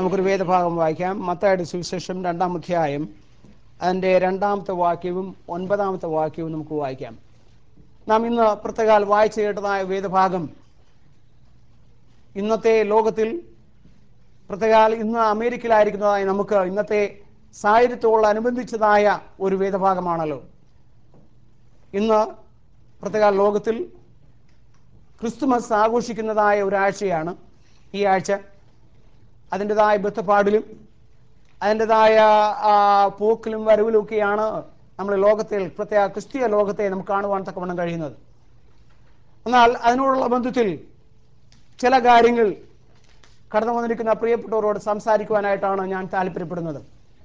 നമുക്കൊരു വേദഭാഗം വായിക്കാം മത്തായുടെ സുവിശേഷം രണ്ടാം അധ്യായം അതിൻ്റെ രണ്ടാമത്തെ വാക്യവും ഒൻപതാമത്തെ വാക്യവും നമുക്ക് വായിക്കാം നാം ഇന്ന് പ്രത്യേകാൽ വായിച്ചു കേട്ടതായ വേദഭാഗം ഇന്നത്തെ ലോകത്തിൽ പ്രത്യേകാൽ ഇന്ന് അമേരിക്കയിലായിരിക്കുന്നതായ നമുക്ക് ഇന്നത്തെ സാഹചര്യത്തോട് അനുബന്ധിച്ചതായ ഒരു വേദഭാഗമാണല്ലോ ഇന്ന് പ്രത്യേകാൽ ലോകത്തിൽ ക്രിസ്തുമസ് ആഘോഷിക്കുന്നതായ ഒരാഴ്ചയാണ് ഈ ആഴ്ച അതിൻ്റെതായ ബന്ധപ്പാടിലും അതിൻ്റെതായ ആ, പോക്കിലും വരവിലും ഒക്കെയാണ് നമ്മൾ ലോകത്തിൽ പ്രത്യേക ക്രിസ്തീയ ലോകത്തെ നമുക്ക് കാണുവാൻ തക്കവണ്ണം കഴിയുന്നത് എന്നാൽ അതിനോടുള്ള ബന്ധത്തിൽ ചില കാര്യങ്ങൾ കടന്നു വന്നിരിക്കുന്ന പ്രിയപ്പെട്ടവരോട് സംസാരിക്കുവാനായിട്ടാണ് ഞാൻ താല്പര്യപ്പെടുന്നത്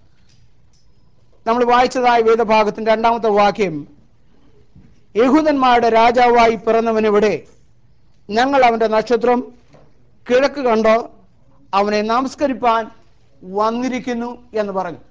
നമ്മൾ വായിച്ചതായ വേദഭാഗത്തിന്റെ രണ്ടാമത്തെ വാക്യം യഹൂദന്മാരുടെ രാജാവായി പിറന്നവനെവിടെ ഞങ്ങൾ അവന്റെ നക്ഷത്രം കിഴക്ക് കണ്ട് അവനെ നമസ്കരിപ്പാൻ വന്നിരിക്കുന്നു എന്ന് പറഞ്ഞു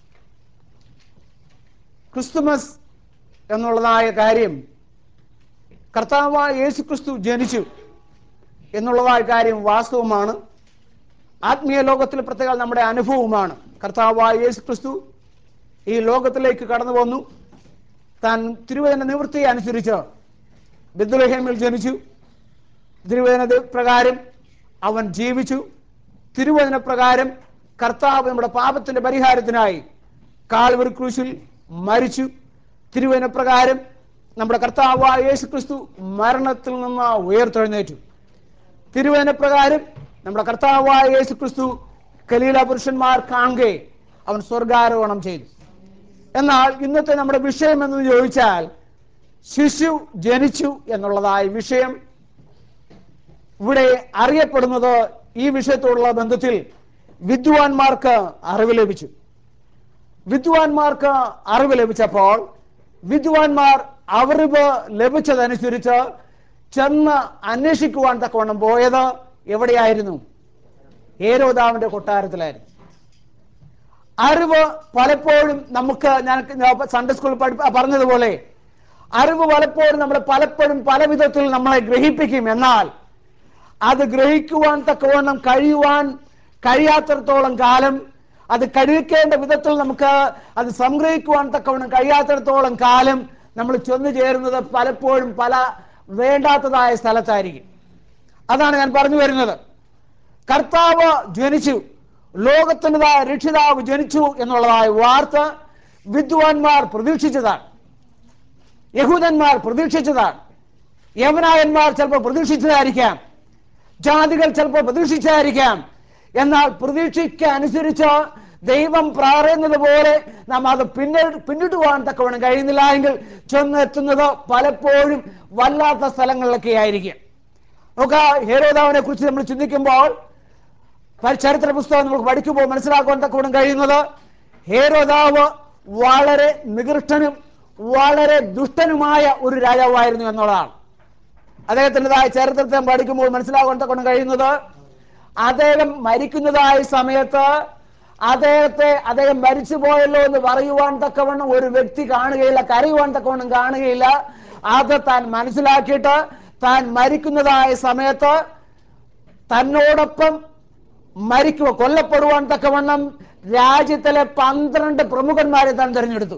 ക്രിസ്തുമസ് എന്നുള്ളതായ കാര്യം കർത്താവായ യേശു ക്രിസ്തു ജനിച്ചു എന്നുള്ളതായ കാര്യം വാസ്തവമാണ് ആത്മീയ ലോകത്തിൽ പ്രത്യേക നമ്മുടെ അനുഭവമാണ് കർത്താവായ യേശു ക്രിസ്തു ഈ ലോകത്തിലേക്ക് കടന്നു വന്നു താൻ തിരുവചന നിവൃത്തി അനുസരിച്ച് ബിദ്ലഹേമിൽ ജനിച്ചു തിരുവചന പ്രകാരം അവൻ ജീവിച്ചു തിരുവചന പ്രകാരം കർത്താവ് നമ്മുടെ പാപത്തിന്റെ പരിഹാരത്തിനായി കാൽവറി ക്രൂശിൽ മരിച്ചു തിരുവചന പ്രകാരം നമ്മുടെ കർത്താവായ യേശു ക്രിസ്തു മരണത്തിൽ നിന്ന് ഉയർത്തെഴുന്നേറ്റു തിരുവചന പ്രകാരം നമ്മുടെ കർത്താവായ യേശു ക്രിസ്തു കലീല പുരുഷന്മാർ കാണുകയെ അവൻ സ്വർഗാരോഹണം ചെയ്തു എന്നാൽ ഇന്നത്തെ നമ്മുടെ വിഷയം എന്ന് ചോദിച്ചാൽ ശിശു ജനിച്ചു എന്നുള്ളതായ വിഷയം ഇവിടെ അറിയപ്പെടുന്നത് ഈ വിഷയത്തോടുള്ള ബന്ധത്തിൽ വിദ്വാൻമാർക്ക് അറിവ് ലഭിച്ചു വിദ്വാൻമാർക്ക് അറിവ് ലഭിച്ചപ്പോൾ വിദ്വാൻമാർ അറിവ് ലഭിച്ചതനുസരിച്ച് ചെന്ന് അന്വേഷിക്കുവാൻ തക്കവണ്ണം പോയത് എവിടെയായിരുന്നു ഏരോദാവിന്റെ കൊട്ടാരത്തിലായിരുന്നു അറിവ് പലപ്പോഴും നമുക്ക് ഞാൻ സൺഡേ സ്കൂളിൽ പഠി പറഞ്ഞതുപോലെ അറിവ് പലപ്പോഴും നമ്മളെ പലപ്പോഴും പല വിധത്തിൽ നമ്മളെ ഗ്രഹിപ്പിക്കും എന്നാൽ അത് ഗ്രഹിക്കുവാൻ തക്കവണ്ണം കഴിയുവാൻ കഴിയാത്തിടത്തോളം കാലം അത് കഴിക്കേണ്ട വിധത്തിൽ നമുക്ക് അത് സംഗ്രഹിക്കുവാൻ തക്കവണ്ണം കഴിയാത്തിടത്തോളം കാലം നമ്മൾ ചെന്നു ചേരുന്നത് പലപ്പോഴും പല വേണ്ടാത്തതായ സ്ഥലത്തായിരിക്കും അതാണ് ഞാൻ പറഞ്ഞു വരുന്നത് കർത്താവ് ജനിച്ചു ലോകത്തിൻ്റെതായ രക്ഷിതാവ് ജനിച്ചു എന്നുള്ളതായ വാർത്ത വിദ്വാൻമാർ പ്രതീക്ഷിച്ചതാണ് യഹൂദന്മാർ പ്രതീക്ഷിച്ചതാണ് യവനായന്മാർ ചിലപ്പോൾ പ്രതീക്ഷിച്ചതായിരിക്കാം ജാതികൾ ചിലപ്പോൾ പ്രതീക്ഷിച്ചതായിരിക്കാം എന്നാൽ പ്രതീക്ഷയ്ക്ക് അനുസരിച്ച് ദൈവം പറയുന്നത് പോലെ നാം അത് പിന്നെ പിന്നിട്ട് പോകാൻ തക്കവണ്ണം കഴിയുന്നില്ല എങ്കിൽ ചെന്നെത്തുന്നത് പലപ്പോഴും വല്ലാത്ത സ്ഥലങ്ങളിലൊക്കെ ആയിരിക്കും നമുക്ക് ഹേരോദാവിനെ കുറിച്ച് നമ്മൾ ചിന്തിക്കുമ്പോൾ പ- ചരിത്ര പുസ്തകം നമുക്ക് പഠിക്കുമ്പോൾ മനസ്സിലാക്കാൻ തക്കവണ്ണം കഴിയുന്നത് ഹേരോദാവ് വളരെ നികൃഷ്ടനും വളരെ ദുഷ്ടനുമായ ഒരു രാജാവായിരുന്നു എന്നുള്ളതാണ് അദ്ദേഹത്തിൻ്റെതായ ചരിത്രത്തെ നാം പഠിക്കുമ്പോൾ മനസ്സിലാക്കാൻ തക്കൊണ്ട് കഴിയുന്നത് അദ്ദേഹം മരിക്കുന്നതായ സമയത്ത് അദ്ദേഹത്തെ അദ്ദേഹം മരിച്ചു പോയല്ലോ എന്ന് പറയുവാൻ തക്കവണ്ണം ഒരു വ്യക്തി കാണുകയില്ല കരയുവാൻ തക്കവണ്ണം കാണുകയില്ല അത് താൻ മനസ്സിലാക്കിയിട്ട് താൻ മരിക്കുന്നതായ സമയത്ത് തന്നോടൊപ്പം മരിക്കുക കൊല്ലപ്പെടുവാൻ തക്കവണ്ണം രാജ്യത്തിലെ പന്ത്രണ്ട് പ്രമുഖന്മാരെ താൻ തിരഞ്ഞെടുത്തു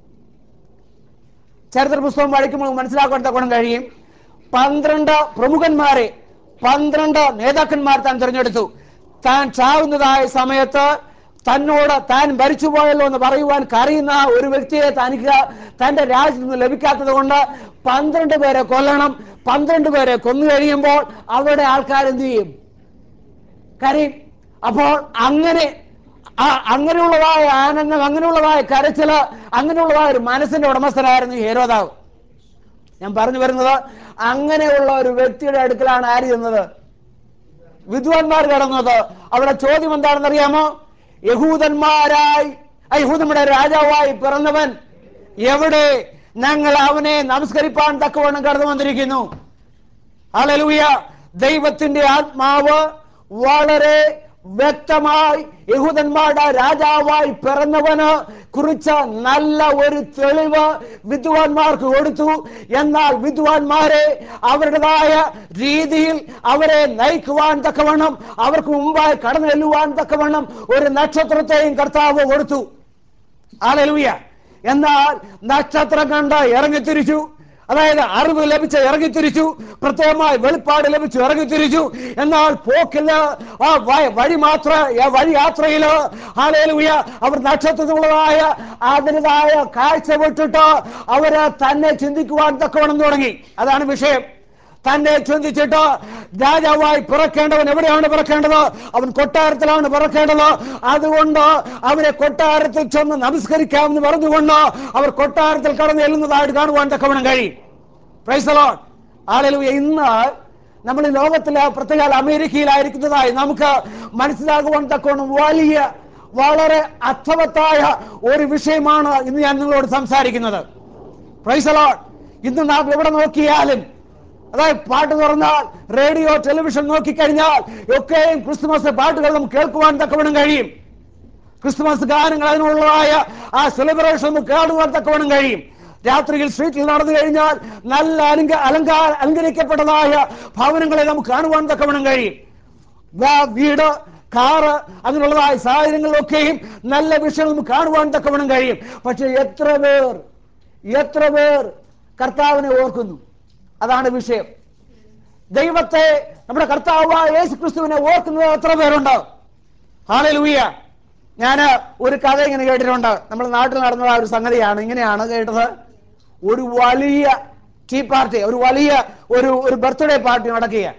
ചരിത്ര പുസ്തകം പഠിക്കുമ്പോൾ മനസ്സിലാക്കാൻ തക്കോണം കഴിയും പന്ത്രണ്ട് പ്രമുഖന്മാരെ പന്ത്രണ്ട് നേതാക്കന്മാർ താൻ തിരഞ്ഞെടുത്തു താൻ ചാവുന്നതായ സമയത്ത് തന്നോട് താൻ മരിച്ചുപോയല്ലോ എന്ന് പറയുവാൻ കരയുന്ന ഒരു വ്യക്തിയെ തനിക്ക് തന്റെ രാജ്യത്ത് നിന്ന് ലഭിക്കാത്തത് കൊണ്ട് പന്ത്രണ്ട് പേരെ കൊല്ലണം പന്ത്രണ്ട് പേരെ കൊന്നു കഴിയുമ്പോൾ അവരുടെ ആൾക്കാർ എന്ത് ചെയ്യും കരയും അപ്പോൾ അങ്ങനെ ആ അങ്ങനെയുള്ളതായ ആനന്ദം അങ്ങനെയുള്ളതായ കരച്ചില് അങ്ങനെയുള്ളതായ ഒരു മനസ്സിന്റെ ഉടമസ്ഥനായിരുന്നു ഈ ഹേരോദാവ് ഞാൻ പറഞ്ഞു വരുന്നത് അങ്ങനെയുള്ള ഒരു വ്യക്തിയുടെ അടുക്കലാണ് ആര് ചെന്നത് വിദ്വാൻമാർ കടന്നത് അവിടെ ചോദ്യം എന്താണെന്ന് അറിയാമോ യഹൂദന്മാരായി ആ യഹൂദന്മാരുടെ രാജാവായി പിറന്നവൻ എവിടെ ഞങ്ങൾ അവനെ നമസ്കരിപ്പാൻ തക്കവണ്ണം കടന്നു വന്നിരിക്കുന്നു ഹല്ലേലൂയ ദൈവത്തിന്റെ ആത്മാവ് വളരെ വ്യക്തമായി യഹൂദന്മാരുടെ രാജാവായി പിറന്നവന് കുറിച്ച നല്ല ഒരു തെളിവ് വിദ്വാൻമാർക്ക് കൊടുത്തു എന്നാൽ വിദ്വാൻമാരെ അവരുടേതായ രീതിയിൽ അവരെ നയിക്കുവാൻ തക്കവണ്ണം അവർക്ക് മുമ്പായി കടന്നു ചെല്ലുവാൻ തക്കവണ്ണം ഒരു നക്ഷത്രത്തെയും കർത്താവ് കൊടുത്തു ആലലുയ എന്നാൽ നക്ഷത്രം കണ്ട് ഇറങ്ങിത്തിരിച്ചു അതായത് അറിവ് ലഭിച്ച് ഇറങ്ങിത്തിരിച്ചു പ്രത്യേകമായി വെളിപ്പാട് ലഭിച്ചു ഇറങ്ങിത്തിരിച്ചു എന്നാൽ പോക്കില്ല ആ വ- വഴി മാത്ര ആ വഴി യാത്രയില് ആലലുയ അവർ നക്ഷത്രത്തിലുള്ളതായ അതിൻ്റെതായ കാഴ്ച വിട്ടിട്ട് അവര് തന്നെ ചിന്തിക്കുവാൻ തക്കവണ്ണം തുടങ്ങി അതാണ് വിഷയം തന്നെ ചിന്തിച്ചിട്ട് രാജാവായി പിറക്കേണ്ടവൻ എവിടെയാണ് പിറക്കേണ്ടത് അവൻ കൊട്ടാരത്തിലാണ് പിറക്കേണ്ടത് അതുകൊണ്ട് അവരെ കൊട്ടാരത്തിൽ ചെന്ന് നമസ്കരിക്കാമെന്ന് പറഞ്ഞുകൊണ്ട് അവർ കൊട്ടാരത്തിൽ കടന്നു ചെല്ലുന്നതായിട്ട് കാണുവാൻ തക്കവണ്ണം കഴിയും പ്രൈസലോൺ ആളുകൾ ഇന്ന് നമ്മൾ ഈ ലോകത്തിലെ പ്രത്യേക അമേരിക്കയിലായിരിക്കുന്നതായി നമുക്ക് മനസ്സിലാകുവാൻ തക്കവണ്ണം വലിയ വളരെ അർത്ഥവത്തായ ഒരു വിഷയമാണ് ഇന്ന് ഞാൻ നിങ്ങളോട് സംസാരിക്കുന്നത് പ്രൈസലോൺ ഇന്ന് നാം എവിടെ നോക്കിയാലും അതായത് പാട്ട് തുറന്നാൽ റേഡിയോ ടെലിവിഷൻ നോക്കിക്കഴിഞ്ഞാൽ ഒക്കെയും ക്രിസ്തുമസ് പാട്ടുകൾ നമുക്ക് കേൾക്കുവാൻ തക്കവണ്ണം കഴിയും ക്രിസ്തുമസ് ഗാനങ്ങൾ അതിനുള്ളതായ ആ സെലിബ്രേഷൻ നമുക്ക് കാണുവാൻ തക്കവണ്ണം കഴിയും രാത്രിയിൽ സ്ട്രീറ്റിൽ നടന്നു കഴിഞ്ഞാൽ നല്ല അലങ്ക അലങ്കാര അലങ്കരിക്കപ്പെട്ടതായ ഭവനങ്ങളെ നമുക്ക് കാണുവാൻ തക്കവണ്ണം കഴിയും വാ- വീട് കാറ് അങ്ങനെയുള്ളതായ സാഹചര്യങ്ങളിലൊക്കെയും നല്ല വിഷയങ്ങൾ നമുക്ക് കാണുവാൻ തക്കവണ്ണം കഴിയും പക്ഷെ എത്ര പേർ എത്ര പേർ കർത്താവിനെ ഓർക്കുന്നു അതാണ് വിഷയം ദൈവത്തെ നമ്മുടെ കർത്താവായ യേശു ക്രിസ്തുവിനെ ഓർക്കുന്നത് എത്ര പേരുണ്ട് ഹാലലൂയ ഞാൻ ഒരു കഥ ഇങ്ങനെ കേട്ടിട്ടുണ്ട് നമ്മുടെ നാട്ടിൽ നടന്ന ഒരു സംഗതിയാണ് ഇങ്ങനെയാണ് കേട്ടത് ഒരു വലിയ ടീ പാർട്ടി ഒരു വലിയ ഒരു ഒരു ബർത്ത്ഡേ പാർട്ടി നടക്കുക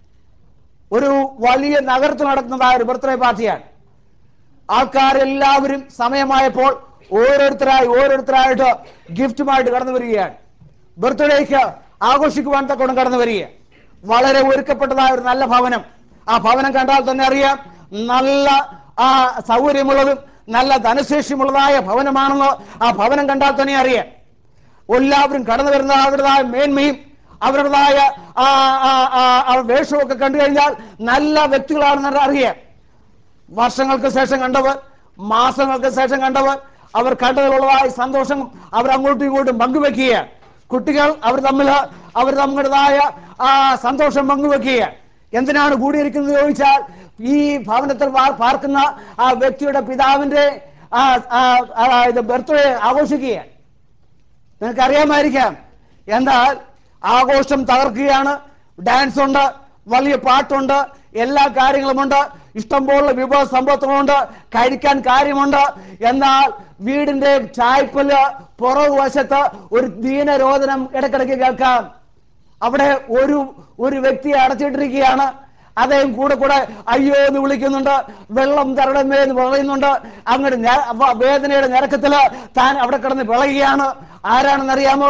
ഒരു വലിയ നഗരത്തിൽ നടക്കുന്നതായ ഒരു ബർത്ത്ഡേ പാർട്ടിയാണ് ആൾക്കാരെല്ലാവരും സമയമായപ്പോൾ ഓരോരുത്തരായി ഓരോരുത്തരായിട്ട് ഗിഫ്റ്റുമായിട്ട് കടന്നു വരികയാണ് ബർത്ത്ഡേക്ക് ആഘോഷിക്കുവാൻ തക്കോണം കടന്നു വരിക വളരെ ഒരുക്കപ്പെട്ടതായ ഒരു നല്ല ഭവനം ആ ഭവനം കണ്ടാൽ തന്നെ അറിയാം നല്ല ആ സൗകര്യമുള്ളതും നല്ല ധനശേഷിയുമുള്ളതായ ഭവനമാണെന്ന് ആ ഭവനം കണ്ടാൽ തന്നെ അറിയാം എല്ലാവരും കടന്നു വരുന്ന അവരുടേതായ മേന്മയും അവരുടേതായ ആ ആ, ആ, ആ വേഷമൊക്കെ കണ്ടു കഴിഞ്ഞാൽ നല്ല വ്യക്തികളാണെന്ന് അറിയാം വർഷങ്ങൾക്ക് ശേഷം കണ്ടവർ മാസങ്ങൾക്ക് ശേഷം കണ്ടവർ അവർ കണ്ടതിലുള്ളതായ സന്തോഷം അവർ അങ്ങോട്ടും ഇങ്ങോട്ടും പങ്കുവെക്കുക കുട്ടികൾ അവർ തമ്മിൽ അവർ തമ്മിലുള്ളതായ ആ സന്തോഷം പങ്കുവെക്കുക എന്തിനാണ് കൂടിയിരിക്കുന്നത് ചോദിച്ചാൽ ഈ ഭവനത്തിൽ പാർ- പാർക്കുന്ന ആ വ്യക്തിയുടെ പിതാവിന്റെ ആ ആ, ആ, ഇത് ബർത്ത്ഡേ ആഘോഷിക്കുക നിങ്ങൾക്ക് അറിയാമായിരിക്കാം എന്നാൽ ആഘോഷം തകർക്കുകയാണ് ഡാൻസ് ഉണ്ട് വലിയ പാട്ടുണ്ട് എല്ലാ കാര്യങ്ങളുമുണ്ട് ഇഷ്ടംപോലെ വിഭവ സമ്പത്തുമുണ്ട് കഴിക്കാൻ കാര്യമുണ്ട് എന്നാൽ വീടിന്റെ ചായ്പല് പുറകു വശത്ത് ഒരു ദീനരോധനം ഇടക്കിടയ്ക്ക് കേൾക്കാം അവിടെ ഒരു ഒരു വ്യക്തിയെ അടച്ചിട്ടിരിക്കുകയാണ് അദ്ദേഹം കൂടെ കൂടെ അയ്യോ എന്ന് വിളിക്കുന്നുണ്ട് വെള്ളം തരണമേ എന്ന് പറയുന്നുണ്ട് അങ്ങോട്ട് ഞ- വ- വേദനയുടെ ഞരക്കത്തില് താൻ അവിടെ കിടന്ന് വിളയുകയാണ് ആരാണെന്നറിയാമോ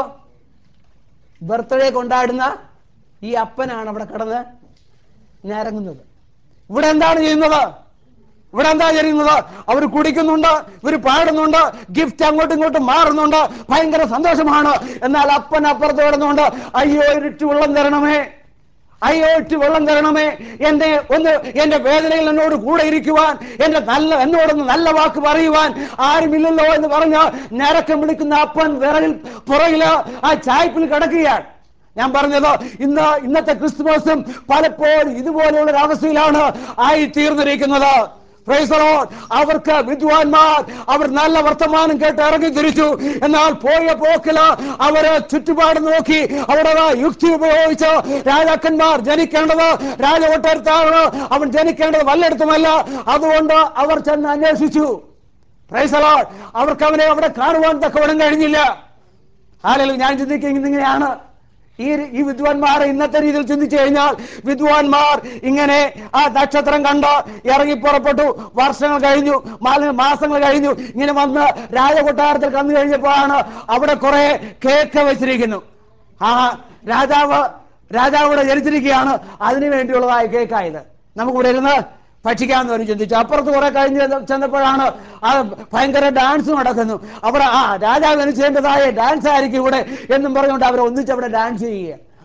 ബർത്ത്ഡേ കൊണ്ടാടുന്ന ഈ അപ്പനാണ് അവിടെ കിടന്ന് ഞരങ്ങുന്നത് ഇവിടെ എന്താണ് ചെയ്യുന്നത് ഇവിടെ എന്താ ചെയ്യുന്നത് അവർ കുടിക്കുന്നുണ്ട് ഇവർ പാടുന്നുണ്ട് ഗിഫ്റ്റ് അങ്ങോട്ടും ഇങ്ങോട്ടും മാറുന്നുണ്ട് ഭയങ്കര സന്തോഷമാണ് എന്നാൽ അപ്പൻ അപ്പുറത്ത് കിടന്നുകൊണ്ട് അയ്യോ ഇരുട്ട് വെള്ളം തരണമേ അയ്യോ ഇട്ട് വെള്ളം തരണമേ എന്റെ ഒന്ന് എന്റെ വേദനയിൽ എന്നോട് കൂടെ ഇരിക്കുവാൻ എന്റെ നല്ല എന്നോടൊന്ന് നല്ല വാക്ക് പറയുവാൻ ആരുമില്ലല്ലോ എന്ന് പറഞ്ഞ് ഞരക്കം വിളിക്കുന്ന അപ്പൻ വിറകിൽ പുറകില് ആ ചായ്പിൽ കിടക്കുകയാണ് ഞാൻ പറഞ്ഞത് ഇന്ന് ഇന്നത്തെ ക്രിസ്തുമസും പലപ്പോഴും ഇതുപോലെയുള്ള ഒരു അവസ്ഥയിലാണ് ആയി തീർന്നിരിക്കുന്നത് Praise the Lord. അവർക്ക് വിദ്വാൻമാർ അവർ നല്ല വർത്തമാനം കേട്ട് ഇറങ്ങി തിരിച്ചു എന്നാൽ പോയ പോക്കില് അവര് ചുറ്റുപാട് നോക്കി അവിടെ യുക്തി ഉപയോഗിച്ച് രാജാക്കന്മാർ ജനിക്കേണ്ടത് രാജകൊട്ടാരത്താണ് അവൻ ജനിക്കേണ്ടത് വല്ലയിടത്തുമല്ല അതുകൊണ്ട് അവർ ചെന്ന് അന്വേഷിച്ചു Praise the Lord. അവർക്ക് അവനെ അവിടെ കാണുവാൻ തക്കവണ്ണം കഴിഞ്ഞില്ല ആരെങ്കിലും ഞാൻ ചിന്തിക്കുന്നത് ഇങ്ങനെയാണ് ഈ ഈ വിദ്വാൻമാരെ ഇന്നത്തെ രീതിയിൽ ചിന്തിച്ചു കഴിഞ്ഞാൽ വിദ്വാൻമാർ ഇങ്ങനെ ആ നക്ഷത്രം കണ്ട് ഇറങ്ങി പുറപ്പെട്ടു വർഷങ്ങൾ കഴിഞ്ഞു മാല- മാസങ്ങൾ കഴിഞ്ഞു ഇങ്ങനെ വന്ന് രാജകൊട്ടാരത്തിൽ കന്നു കഴിഞ്ഞപ്പോഴാണ് അവിടെ കുറെ കേക്ക് വെച്ചിരിക്കുന്നു ആ രാജാവ് രാജാവിടെ ജനിച്ചിരിക്കുകയാണ് അതിനു വേണ്ടിയുള്ളതായ കേക്കായത് നമുക്കിവിടെ ഇരുന്ന് ഭക്ഷിക്കാമെന്ന് പറഞ്ഞ് ചിന്തിച്ചു അപ്പുറത്ത് കുറെ കഴിഞ്ഞ് ചെന്ന- ചെന്നപ്പോഴാണ് ആ ഭയങ്കര ഡാൻസ് നടക്കുന്നു അവിടെ ആ രാജാവ് അനുസരിച്ചതായ ഡാൻസ് ആയിരിക്കും ഇവിടെ എന്നും പറഞ്ഞുകൊണ്ട് അവർ ഒന്നിച്ച് അവിടെ ഡാൻസ് ചെയ്യുക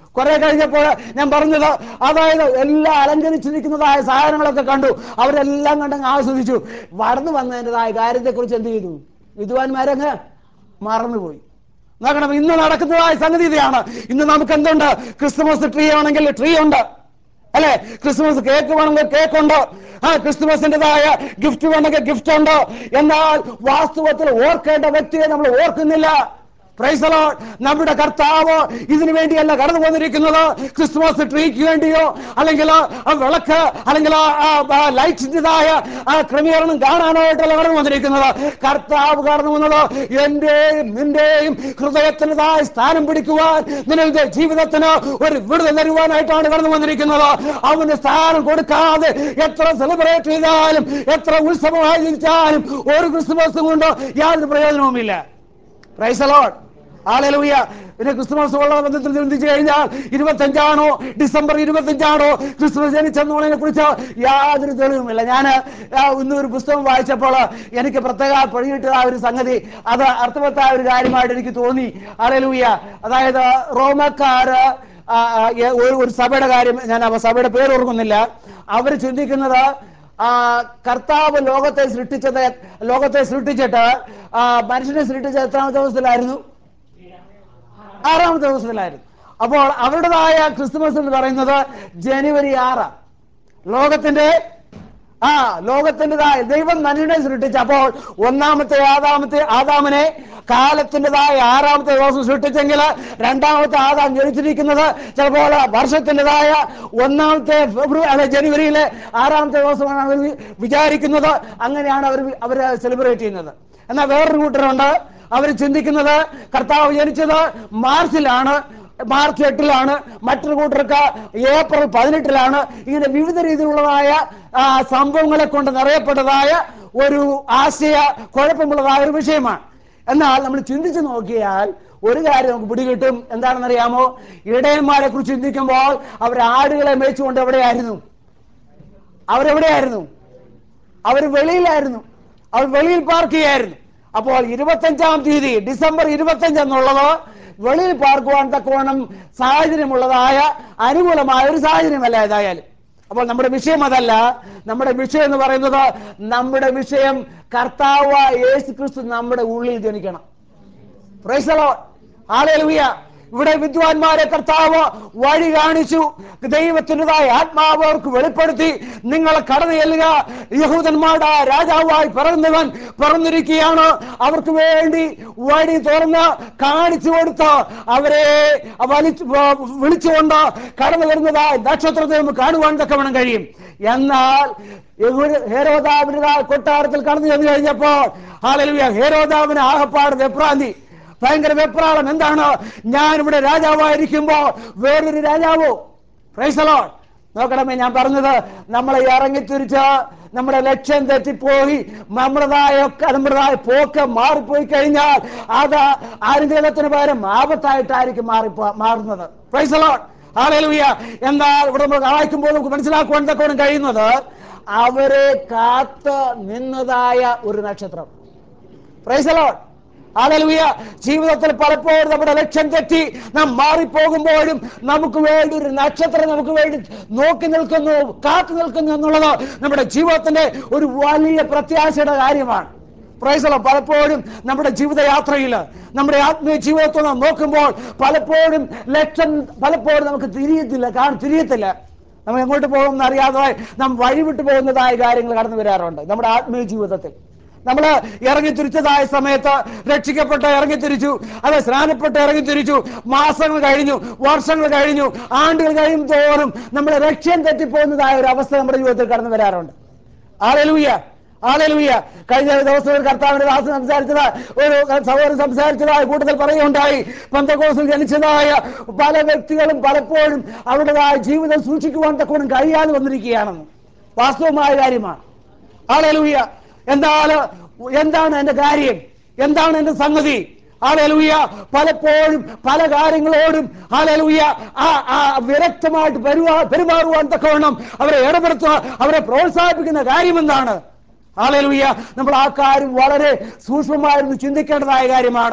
കുറെ കഴിഞ്ഞപ്പോൾ ഞാൻ പറഞ്ഞത് അതായത് എല്ലാം അലങ്കരിച്ചിരിക്കുന്നതായ സാധനങ്ങളൊക്കെ കണ്ടു അവരെല്ലാം കണ്ടങ്ങ് ആസ്വദിച്ചു വളർന്നു വന്നതിൻ്റെതായ കാര്യത്തെക്കുറിച്ച് എന്ത് ചെയ്തു വിദ്വാൻമാരങ്ങ് മറന്നുപോയി നോക്കണം ഇന്ന് നടക്കുന്നതായ സംഗതി ഇതാണ് ഇന്ന് നമുക്ക് എന്തുണ്ട് ക്രിസ്മസ് ട്രീ ആണെങ്കിൽ ട്രീ ഉണ്ട് അല്ലെ ക്രിസ്മസ് കേക്ക് വേണമെങ്കിൽ കേക്ക് ഉണ്ട് ആ ക്രിസ്മസിൻ്റെതായ ഗിഫ്റ്റ് വേണമെങ്കിൽ ഗിഫ്റ്റ് ഉണ്ട് എന്നാൽ വാസ്തവത്തിൽ ഓർക്കേണ്ട വ്യക്തിയെ നമ്മൾ ഓർക്കുന്നില്ല Praise the Lord. നമ്മുടെ കർത്താവ് ഇതിനു വേണ്ടിയല്ല കടന്നു വന്നിരിക്കുന്നത് ക്രിസ്മസ് ട്രീക്ക് വേണ്ടിയോ അല്ലെങ്കിൽ ആ വിളക്ക് അല്ലെങ്കിൽ ലൈറ്റ്സിൻ്റെതായ ആ ക്രമീകരണം കാണാനായിട്ടല്ല കടന്നു വന്നിരിക്കുന്നത് കർത്താവ് കടന്നു വന്നത് എന്റെയും നിന്റെയും ഹൃദയത്തിൻ്റെതായ സ്ഥാനം പിടിക്കുവാൻ നിങ്ങളുടെ ജീവിതത്തിന് ഒരു വിടുതൽ തരുവാനായിട്ടാണ് കടന്നു വന്നിരിക്കുന്നത് അവന് സ്ഥാനം കൊടുക്കാതെ എത്ര സെലിബ്രേറ്റ് ചെയ്താലും എത്ര ഉത്സവമായിരിച്ചാലും ഒരു ക്രിസ്മസ് കൊണ്ട് യാതൊരു പ്രയോജനവുമില്ല പ്രൈസ് അലോട്ട് ആളൂയ പിന്നെ ക്രിസ്മസ് ഉള്ള ബന്ധത്തിൽ ചിന്തിച്ചു കഴിഞ്ഞാൽ ഇരുപത്തഞ്ചാണോ ഡിസംബർ ഇരുപത്തഞ്ചാണോ ക്രിസ്മസ് ജനിച്ചെന്നുള്ളതിനെ കുറിച്ച് യാതൊരു തെളിവുമില്ല ഞാൻ ഇന്ന് ഒരു പുസ്തകം വായിച്ചപ്പോൾ എനിക്ക് പ്രത്യേക പഴിയിട്ട ആ ഒരു സംഗതി അത് അർത്ഥവത്തായ ഒരു കാര്യമായിട്ട് എനിക്ക് തോന്നി ആളൂയ അതായത് റോമക്കാര് ആ, ആ, ഏ- ഒരു ഒരു സഭയുടെ കാര്യം ഞാൻ ആ സഭയുടെ പേര് ഓർക്കുന്നില്ല അവർ ചിന്തിക്കുന്നത് ആ, കർത്താവ് ലോകത്തെ സൃഷ്ടിച്ചത് ലോകത്തെ സൃഷ്ടിച്ചിട്ട് ആ, മനുഷ്യനെ സൃഷ്ടിച്ചത് എത്രാമത്തെ ദിവസത്തിലായിരുന്നു ആറാമത്തെ ദിവസത്തിലായിരുന്നു അപ്പോൾ അവരുടേതായ ക്രിസ്തുമസ് എന്ന് പറയുന്നത് ജനുവരി ആറാം ലോകത്തിന്റെ ആ ലോകത്തിൻ്റെതായ ദൈവം മനുഷ്യനെ സൃഷ്ടിച്ചപ്പോൾ ഒന്നാമത്തെ ആദാമത്തെ ആദാമിനെ കാലത്തിൻ്റെതായ ആറാമത്തെ ദിവസം സൃഷ്ടിച്ചെങ്കിൽ രണ്ടാമത്തെ ആദാം ജനിച്ചിരിക്കുന്നത് ചിലപ്പോൾ വർഷത്തിൻ്റെതായ ഒന്നാമത്തെ ഫെബ്രുവരി അല്ലെ ജനുവരിയിലെ ആറാമത്തെ ദിവസമാണ് അവർ വിചാരിക്കുന്നത് അങ്ങനെയാണ് അവർ അവർ സെലിബ്രേറ്റ് ചെയ്യുന്നത് എന്നാൽ വേറൊരു കൂട്ടരുണ്ട് അവർ ചിന്തിക്കുന്നത് കർത്താവ് ജനിച്ചത് മാർച്ചിലാണ് മാർച്ച് എട്ടിലാണ് മറ്റൊരു കൂട്ടർക്ക് ഏപ്രിൽ പതിനെട്ടിലാണ് ഇങ്ങനെ വിവിധ രീതിയിലുള്ളതായ ആ, സംഭവങ്ങളെ കൊണ്ട് നിറയപ്പെട്ടതായ ഒരു ആശയ കുഴപ്പമുള്ളതായ ഒരു വിഷയമാണ് എന്നാൽ നമ്മൾ ചിന്തിച്ചു നോക്കിയാൽ ഒരു കാര്യം നമുക്ക് പിടികിട്ടും എന്താണെന്നറിയാമോ ഇടയന്മാരെ കുറിച്ച് ചിന്തിക്കുമ്പോൾ അവർ ആടുകളെ മേയിച്ചുകൊണ്ട് എവിടെയായിരുന്നു അവരെവിടെയായിരുന്നു അവർ വെളിയിലായിരുന്നു അവർ വെളിയിൽ പാർക്ക് ചെയ്യായിരുന്നു അപ്പോൾ ഇരുപത്തഞ്ചാം തീയതി ഡിസംബർ ഇരുപത്തഞ്ച് എന്നുള്ളത് വെളിയിൽ പാർക്കുവാൻ തക്കവണ്ണം സാഹചര്യമുള്ളതായ അനുകൂലമായ ഒരു സാഹചര്യമല്ല ഏതായാലും അപ്പോൾ നമ്മുടെ വിഷയം അതല്ല നമ്മുടെ വിഷയം എന്ന് പറയുന്നത് നമ്മുടെ വിഷയം കർത്താവ് യേശു ക്രിസ്തു നമ്മുടെ ഉള്ളിൽ ജനിക്കണം Praise the Lord. Hallelujah. ഇവിടെ വിദ്വാൻമാരെ കർത്താവ് വഴി കാണിച്ചു ദൈവത്തിൻ്റെതായ ആത്മാവ് അവർക്ക് വെളിപ്പെടുത്തി നിങ്ങൾ കടന്നു ചെല്ലുക യഹൂദന്മാരുടെ രാജാവായി പിറന്നവൻ പിറന്നിരിക്കുകയാണ് അവർക്ക് വേണ്ടി വഴി തുറന്ന് കാണിച്ചു കൊടുത്ത് അവരെ വലിച്ചു വിളിച്ചുകൊണ്ട് കടന്നു വരുന്നതായി നക്ഷത്രത്തെ നമുക്ക് കാണുവാൻ തക്കവണ്ണം കഴിയും എന്നാൽ യഹൂദ- ഹേരോദാവിൻ്റെതായ കൊട്ടാരത്തിൽ കടന്നു ചെന്ന് കഴിഞ്ഞപ്പോൾ ഹാലലുയ ഹേരോദാവിന് ആകപ്പാട് വെപ്രാന്തി ഭയങ്കര വെപ്രാളം എന്താണ് ഞാൻ ഇവിടെ രാജാവായിരിക്കുമ്പോ വേറൊരു രാജാവോ പ്രൈസലോ നോക്കണമേ ഞാൻ പറഞ്ഞത് നമ്മളെ ഇറങ്ങിത്തിരിച്ച് നമ്മുടെ ലക്ഷ്യം തെറ്റിപ്പോയി നമ്മുടേതായ ഒക്കെ നമ്മുടേതായ പോക്ക് മാറിപ്പോയി കഴിഞ്ഞാൽ അത് അനുഗ്രഹത്തിന് പകരം ആപത്തായിട്ടായിരിക്കും മാറി മാറുന്നത് പ്രൈസലോ ആളുയ എന്നാൽ ഇവിടെ നമ്മൾ വായിക്കുമ്പോൾ നമുക്ക് മനസ്സിലാക്കുവാൻ തക്കോണം കഴിയുന്നത് അവരെ കാത്ത് നിന്നതായ ഒരു നക്ഷത്രം പ്രൈസലോൺ ആലലുയ ജീവിതത്തിൽ പലപ്പോഴും നമ്മുടെ ലക്ഷ്യം തെറ്റി നാം മാറിപ്പോകുമ്പോഴും നമുക്ക് വേണ്ടി ഒരു നക്ഷത്രം നമുക്ക് വേണ്ടി നോക്കി നിൽക്കുന്നു കാത്തു നിൽക്കുന്നു എന്നുള്ളത് നമ്മുടെ ജീവിതത്തിന്റെ ഒരു വലിയ പ്രത്യാശയുടെ കാര്യമാണ് പ്രൈസലോ പലപ്പോഴും നമ്മുടെ ജീവിതയാത്രയിൽ നമ്മുടെ ആത്മീയ ജീവിതത്തെ നാം നോക്കുമ്പോൾ പലപ്പോഴും ലക്ഷ്യം പലപ്പോഴും നമുക്ക് തിരിയത്തില്ല കാരണം തിരിയത്തില്ല നമ്മൾ എങ്ങോട്ട് പോകുമെന്ന് അറിയാതെ നാം വഴിവിട്ട് പോകുന്നതായ കാര്യങ്ങൾ കടന്നു വരാറുണ്ട് നമ്മുടെ ആത്മീയ ജീവിതത്തിൽ നമ്മൾ ഇറങ്ങിത്തിരിച്ചതായ സമയത്ത് രക്ഷിക്കപ്പെട്ട് ഇറങ്ങിത്തിരിച്ചു അതെ സ്നാനപ്പെട്ട് ഇറങ്ങിത്തിരിച്ചു മാസങ്ങൾ കഴിഞ്ഞു വർഷങ്ങൾ കഴിഞ്ഞു ആണ്ടുകൾ കഴിയും തോറും നമ്മുടെ ലക്ഷ്യം തെറ്റിപ്പോകുന്നതായ ഒരു അവസ്ഥ നമ്മുടെ ജീവിതത്തിൽ കടന്നു വരാറുണ്ട് ആലലൂയ ആലലൂയ കഴിഞ്ഞ ദിവസം ഒരു കർത്താവിന്റെ ദാസൻ സംസാരിച്ചത് ഒരു സഹോദരൻ സംസാരിച്ചതായ കൂട്ടത്തിൽ പറയുകയുണ്ടായി പന്തകോസിൽ ജനിച്ചതായ പല വ്യക്തികളും പലപ്പോഴും അവരുടേതായ ജീവിതം സൂക്ഷിക്കുവാൻ തക്കവണ്ണം കഴിയാതെ വന്നിരിക്കുകയാണെന്ന് വാസ്തവമായ കാര്യമാണ് ആലലൂയ എന്താണ് എന്താണ് എന്റെ കാര്യം എന്താണ് എന്റെ സംഗതി ആലലൂയ പലപ്പോഴും പല കാര്യങ്ങളോടും ആലലൂയ ആ ആ വിരക്തമായിട്ട് പെരുമാ പെരുമാറുവാൻ തക്കവണ്ണം അവരെ ഇടപെടുത്തുക അവരെ പ്രോത്സാഹിപ്പിക്കുന്ന കാര്യം എന്താണ് ആലലൂയ നമ്മൾ ആ കാര്യം വളരെ സൂക്ഷ്മമായിരുന്നു ചിന്തിക്കേണ്ടതായ കാര്യമാണ്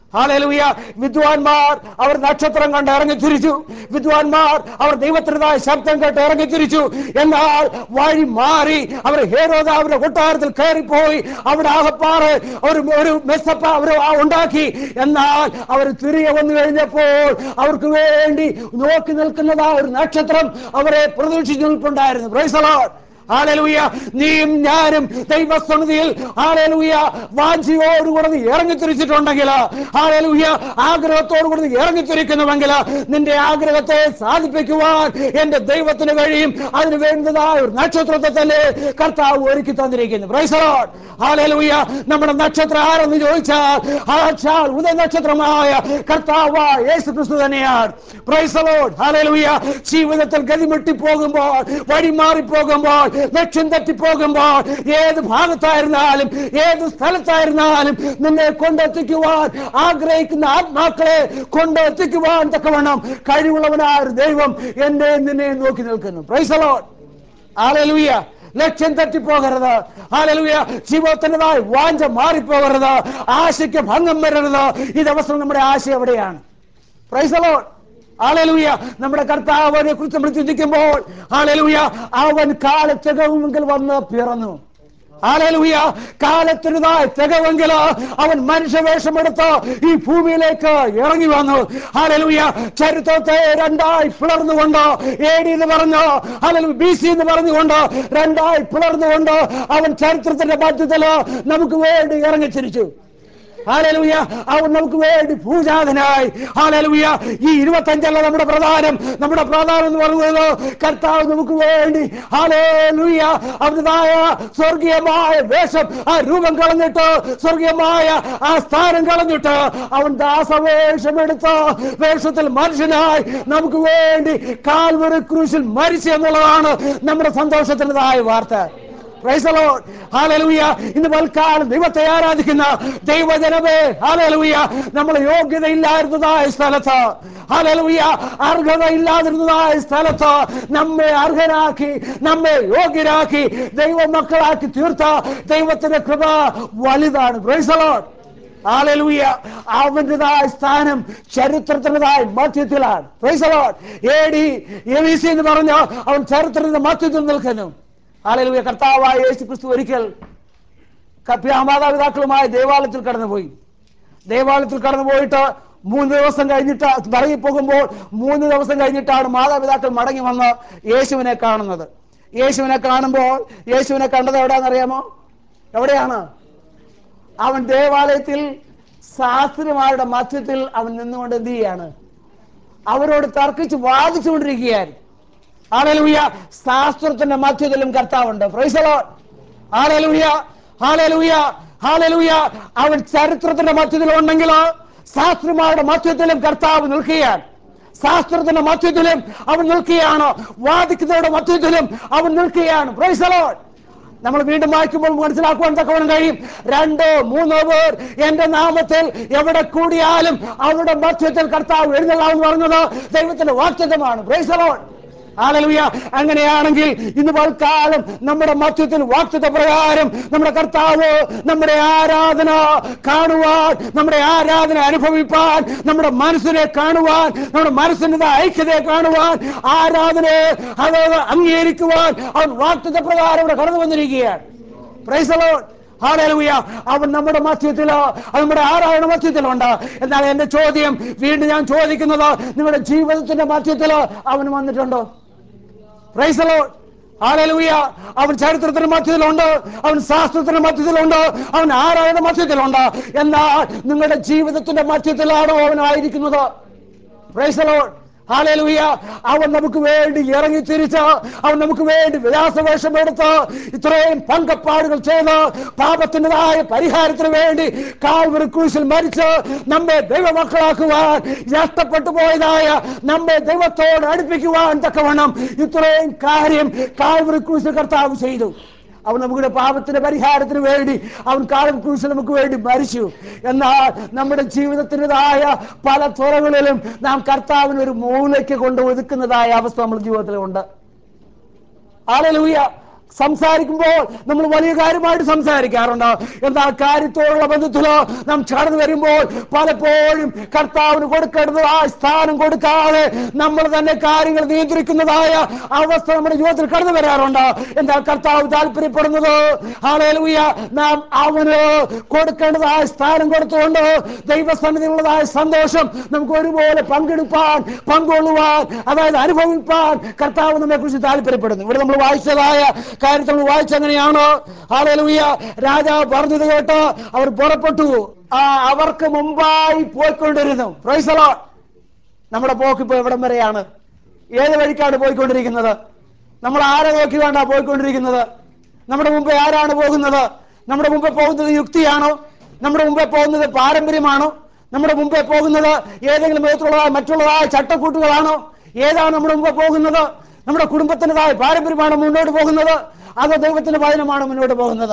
ഹാലലൂയ വിദ്വാൻമാർ അവർ നക്ഷത്രം കണ്ട് ഇറങ്ങി തിരിച്ചു വിദ്വാൻമാർ അവർ ദൈവത്തിൻ്റെതായ ശബ്ദം കേട്ട് ഇറങ്ങി തിരിച്ചു എന്നാൽ വഴി മാറി അവർ ഹേരോദാവിന്റെ കൊട്ടാരത്തിൽ കയറിപ്പോയി അവിടെ ആകപ്പാറ് ഒരു ഒരു മെസ്സപ്പ അവർ ഉണ്ടാക്കി എന്നാൽ അവർ തിരികെ വന്നു കഴിഞ്ഞപ്പോൾ അവർക്ക് വേണ്ടി നോക്കി നിൽക്കുന്നതാ ഒരു നക്ഷത്രം അവരെ പ്രതീക്ഷിച്ചു നിൽപ്പുണ്ടായിരുന്നു പ്രൈസലോട്ട് ഹാലലൂയ നീയും ഞാനും ദൈവസമിതിയിൽ ഹാലലൂയ വാഞ്ചിയോടുകൂടെ നീ ഇറങ്ങിത്തിരിച്ചിട്ടുണ്ടെങ്കിൽ ഹാലലൂയ ആഗ്രഹത്തോടുകൂടി നീ ഇറങ്ങിത്തിരിക്കുന്നുവെങ്കിൽ നിന്റെ ആഗ്രഹത്തെ സാധിപ്പിക്കുവാൻ എന്റെ ദൈവത്തിന് കഴിയും അതിന് വേണ്ടതായ ഒരു നക്ഷത്രത്തെ തന്നെ കർത്താവ് ഒരുക്കി തന്നിരിക്കുന്നു പ്രൈസലോട്ട് ഹാലലൂയ നമ്മുടെ നക്ഷത്രം ആരെന്ന് ചോദിച്ചാൽ സാക്ഷാൽ ഉദയ നക്ഷത്രമായ കർത്താവ് യേശു ക്രിസ്തു തന്നെയാണ് പ്രൈസലോട്ട് ഹാലലൂയ ജീവിതത്തിൽ ഗതിമുട്ടി പോകുമ്പോൾ വഴി മാറി പോകുമ്പോൾ ലക്ഷ്യം തെറ്റിപ്പോകുമ്പോൾ ഏത് ഭാഗത്തായിരുന്നാലും ഏത് സ്ഥലത്തായിരുന്നാലും നിന്നെ കൊണ്ടെത്തിക്കുവാൻ ആഗ്രഹിക്കുന്ന ആത്മാക്കളെ കൊണ്ടെത്തിക്കുവാൻ തക്കവണ്ണം കഴിവുള്ളവനായ ഒരു ദൈവം എന്നെ നിന്നെ നോക്കി നിൽക്കുന്നു പ്രൈസലോട്ട് ആലലുയ ലക്ഷ്യം തെറ്റിപ്പോകരുത് ആലലുയ ജീവിതത്തിൻ്റെതായ വാഞ്ച മാറിപ്പോകരുത് ആശയ്ക്ക് ഭംഗം വരരുത് ഈ ദിവസം നമ്മുടെ ആശ എവിടെയാണ് പ്രൈസലോ ആലലൂയ നമ്മുടെ കർത്താവിനെ കുറിച്ച് നമ്മൾ ചിന്തിക്കുമ്പോൾ ആലലൂയ അവൻ കാലത്തകവുമെങ്കിൽ വന്ന് പിറന്നു ആലലൂയ കാലത്തിനതായ തികവെങ്കിൽ അവൻ മനുഷ്യവേഷമെടുത്ത് ഈ ഭൂമിയിലേക്ക് ഇറങ്ങി വന്നു ആലലൂയ ചരിത്രത്തെ രണ്ടായി പിളർന്നുകൊണ്ട് എ ഡി എന്ന് പറഞ്ഞു ആലലു ബി സി എന്ന് പറഞ്ഞുകൊണ്ട് രണ്ടായി പിളർന്നുകൊണ്ട് അവൻ ചരിത്രത്തിന്റെ മധ്യത്തില് നമുക്ക് വേണ്ടി ഇറങ്ങിച്ചിരിച്ചു ഹാലലൂയ അവൻ നമുക്ക് വേണ്ടി പൂജാതനായി ഹാലലൂയ ഈ ഇരുപത്തഞ്ചല്ല നമ്മുടെ പ്രധാനം നമ്മുടെ പ്രധാനം എന്ന് പറയുന്നത് കർത്താവ് നമുക്ക് വേണ്ടി ഹാലലൂയ അവരുടേതായ സ്വർഗീയമായ വേഷം ആ രൂപം കളഞ്ഞിട്ട് സ്വർഗീയമായ ആ സ്ഥാനം കളഞ്ഞിട്ട് അവൻ ദാസവേഷം എടുത്ത് വേഷത്തിൽ മനുഷ്യനായി നമുക്ക് വേണ്ടി കാൽവറി ക്രൂശിൽ മരിച്ചു എന്നുള്ളതാണ് നമ്മുടെ സന്തോഷത്തിൻ്റെതായ വാർത്ത Praise the Lord. Hallelujah. ഇന്ന് പൽക്കാലം ദൈവത്തെ ആരാധിക്കുന്ന ദൈവജനമേ ഹാലലൂയ നമ്മൾ യോഗ്യതയില്ലായിരുന്നതായ സ്ഥലത്ത് ഹാലലൂയ അർഹത ഇല്ലാതിരുന്നതായ സ്ഥലത്ത് നമ്മെ അർഹരാക്കി നമ്മെ യോഗ്യരാക്കി ദൈവ മക്കളാക്കി തീർത്ത ദൈവത്തിന്റെ കൃപ വലുതാണ് Praise the Lord. ഹാലലൂയ അവന്റേതായ സ്ഥാനം ചരിത്രത്തിൻ്റെതായ മധ്യത്തിലാണ് Praise the Lord. AD, ABC എന്ന് പറഞ്ഞ അവൻ ചരിത്രത്തിന്റെ മധ്യത്തിൽ നിൽക്കുന്നു ഹാലലൂയ കർത്താവായ യേശു ക്രിസ്തു ഒരിക്കൽ കപ്യ മാതാപിതാക്കളുമായി ദേവാലയത്തിൽ കടന്നുപോയി ദേവാലയത്തിൽ കടന്നുപോയിട്ട് മൂന്ന് ദിവസം കഴിഞ്ഞിട്ട് മടങ്ങി പോകുമ്പോൾ മൂന്ന് ദിവസം കഴിഞ്ഞിട്ടാണ് മാതാപിതാക്കൾ മടങ്ങി വന്ന് യേശുവിനെ കാണുന്നത് യേശുവിനെ കാണുമ്പോൾ യേശുവിനെ കണ്ടത് എവിടെയാണെന്നറിയാമോ എവിടെയാണ് അവൻ ദേവാലയത്തിൽ ശാസ്ത്രിമാരുടെ മധ്യത്തിൽ അവൻ നിന്നുകൊണ്ട് എന്ത് ചെയ്യാണ് അവരോട് തർക്കിച്ച് വാദിച്ചുകൊണ്ടിരിക്കുകയായിരുന്നു ആലലൂയ ശാസ്ത്രത്തിന്റെ മധ്യത്തിലും കർത്താവുണ്ട് ഫ്രൈസലോ ആലലൂയ ഹാലലൂയ ഹാലലൂയ അവൻ ചരിത്രത്തിന്റെ മധ്യത്തിലുണ്ടെങ്കിൽ ശാസ്ത്രിമാരുടെ മധ്യത്തിലും കർത്താവ് നിൽക്കുകയാണ് ശാസ്ത്രത്തിന്റെ മധ്യത്തിലും അവൻ നിൽക്കുകയാണ് വാദിക്കുന്നവരുടെ മധ്യത്തിലും അവൻ നിൽക്കുകയാണ് പ്രൈസലോ നമ്മൾ വീണ്ടും വായിക്കുമ്പോൾ മനസ്സിലാക്കുവാൻ തക്കവണ്ണം കഴിയും രണ്ടോ മൂന്നോ പേർ എന്റെ നാമത്തിൽ എവിടെ കൂടിയാലും അവരുടെ മധ്യത്തിൽ കർത്താവ് എഴുന്നള്ളാമെന്ന് പറഞ്ഞത് ദൈവത്തിന്റെ വാക്യതമാണ് പ്രൈസലോൺ ആലലുയ അങ്ങനെയാണെങ്കിൽ ഇന്ന് പൽക്കാലം നമ്മുടെ മധ്യത്തിൽ വാക്തത്വ പ്രകാരം നമ്മുടെ കർത്താവ് നമ്മുടെ ആരാധന കാണുവാൻ നമ്മുടെ ആരാധന അനുഭവിപ്പാൻ നമ്മുടെ മനസ്സിനെ കാണുവാൻ നമ്മുടെ മനസ്സിന്റെ ഐക്യതയെ കാണുവാൻ ആരാധനയെ അത് അംഗീകരിക്കുവാൻ അവൻ വാക്തത്വ പ്രകാരം ഇവിടെ കടന്നു വന്നിരിക്കുകയാണ് പ്രൈസലോ ഹാലൂയ അവൻ നമ്മുടെ മധ്യത്തിലോ അത് നമ്മുടെ ആരാധന മധ്യത്തിലുണ്ട് എന്നാൽ എന്റെ ചോദ്യം വീണ്ടും ഞാൻ ചോദിക്കുന്നത് നിങ്ങളുടെ ജീവിതത്തിന്റെ മധ്യത്തിലോ അവൻ വന്നിട്ടുണ്ടോ പ്രൈസലോ ഹാലലൂയ അവൻ ചരിത്രത്തിന്റെ മധ്യത്തിലുണ്ട് അവൻ ശാസ്ത്രത്തിന്റെ മധ്യത്തിലുണ്ട് അവൻ ആരാധന മധ്യത്തിലുണ്ട് എന്നാൽ നിങ്ങളുടെ ജീവിതത്തിന്റെ മധ്യത്തിലാണോ അവൻ ആയിരിക്കുന്നത് പ്രൈസലോ ഹാലലൂയ അവൻ നമുക്ക് വേണ്ടി ഇറങ്ങി തിരിച്ച് അവൻ നമുക്ക് വേണ്ടി വിലാസവേഷം എടുത്ത് ഇത്രയും പങ്കപ്പാടുകൾ ചെയ്ത് പാപത്തിൻ്റെതായ പരിഹാരത്തിന് വേണ്ടി കാൽവറി ക്രൂശിൽ മരിച്ച് നമ്മെ ദൈവമക്കളാക്കുവാൻ നഷ്ടപ്പെട്ടു പോയതായ നമ്മെ ദൈവത്തോട് അടുപ്പിക്കുവാൻ തക്കവണ്ണം ഇത്രയും കാര്യം കാൽവറി ക്രൂശിൽ കർത്താവ് ചെയ്തു അവൻ നമ്മുടെ പാപത്തിന്റെ പരിഹാരത്തിന് വേണ്ടി അവൻ കാലം ക്രൂശിൽ നമുക്ക് വേണ്ടി മരിച്ചു എന്നാൽ നമ്മുടെ ജീവിതത്തിൻ്റെതായ പല തുറകളിലും നാം കർത്താവിന് ഒരു മൂലയ്ക്ക് കൊണ്ട് ഒതുക്കുന്നതായ അവസ്ഥ നമ്മുടെ ജീവിതത്തിലുണ്ട് ആലലൂയ സംസാരിക്കുമ്പോൾ നമ്മൾ വലിയ കാര്യമായിട്ട് സംസാരിക്കാറുണ്ട് എന്നാൽ കാര്യത്തോടുള്ള ബന്ധത്തിലോ നാം കടന്നു വരുമ്പോൾ പലപ്പോഴും കർത്താവിന് കൊടുക്കേണ്ടതായ സ്ഥാനം കൊടുക്കാതെ നമ്മൾ തന്നെ കാര്യങ്ങൾ നിയന്ത്രിക്കുന്നതായ അവസ്ഥ നമ്മുടെ ജീവിതത്തിൽ കടന്നു വരാറുണ്ട് എന്നാൽ കർത്താവ് താല്പര്യപ്പെടുന്നത് ആളുയ നാം അവന് കൊടുക്കേണ്ടതായ സ്ഥാനം കൊടുത്തുകൊണ്ട് ദൈവസന്നിധിയുള്ളതായ സന്തോഷം നമുക്ക് ഒരുപോലെ പങ്കെടുപ്പാൻ പങ്കൊള്ളുവാൻ അതായത് അനുഭവിപ്പാൻ കർത്താവ് നമ്മെ കുറിച്ച് താല്പര്യപ്പെടുന്നു ഇവിടെ നമ്മൾ വായിച്ചതായ കാര്യത്തിൽ നമ്മൾ വായിച്ചെങ്ങനെയാണ് ആളുയ രാജാവ് പറഞ്ഞത് കേട്ട് അവർ പുറപ്പെട്ടു ആ അവർക്ക് മുമ്പായി പോയിക്കൊണ്ടിരുന്നു പ്രൈസലോ നമ്മുടെ പോക്ക് ഇപ്പൊ എവിടം വരെയാണ് ഏത് വഴിക്കാണ് പോയിക്കൊണ്ടിരിക്കുന്നത് നമ്മൾ ആരെ നോക്കി വേണ്ട പോയിക്കൊണ്ടിരിക്കുന്നത് നമ്മുടെ മുമ്പേ ആരാണ് പോകുന്നത് നമ്മുടെ മുമ്പേ പോകുന്നത് യുക്തിയാണോ നമ്മുടെ മുമ്പേ പോകുന്നത് പാരമ്പര്യമാണോ നമ്മുടെ മുമ്പേ പോകുന്നത് ഏതെങ്കിലും വിധത്തിലുള്ളതായ മറ്റുള്ളതായ ചട്ടക്കൂട്ടുകളാണോ ഏതാണ് നമ്മുടെ മുമ്പേ പോകുന്നത് നമ്മുടെ കുടുംബത്തിൻ്റെതായ പാരമ്പര്യമാണ് മുന്നോട്ട് പോകുന്നത് അതോ ദൈവത്തിന്റെ വചനമാണ് മുന്നോട്ട് പോകുന്നത്